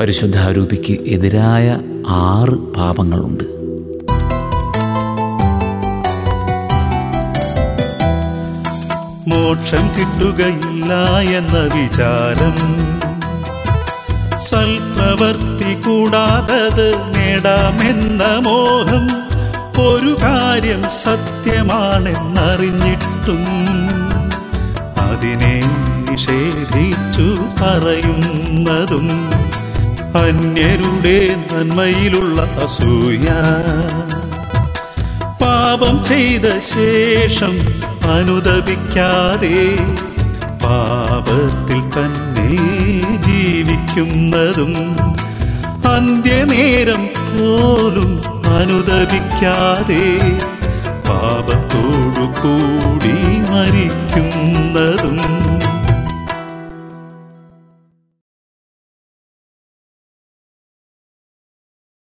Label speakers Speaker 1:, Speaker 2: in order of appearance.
Speaker 1: പരിശുദ്ധാരൂപിക്ക് എതിരായ ആറ് പാപങ്ങളുണ്ട്
Speaker 2: മോക്ഷം കിട്ടുകയില്ല എന്ന വിചാരം സൽപ്രവർത്തി കൂടാതത് നേടാമെന്ന മോഹം ഒരു കാര്യം സത്യമാണെന്നറിഞ്ഞിട്ടും അതിനെ നിഷേധിച്ചു പറയുന്നതും അന്യരുടെ നന്മയിലുള്ള അസൂയ പാപം ചെയ്ത ശേഷം അനുദപിക്കാതെ പാപത്തിൽ തന്നെ ജീവിക്കുന്നതും അന്ത്യനേരം പോലും അനുദപിക്കാതെ പാപത്തോടു കൂടി മരിക്കുന്നതും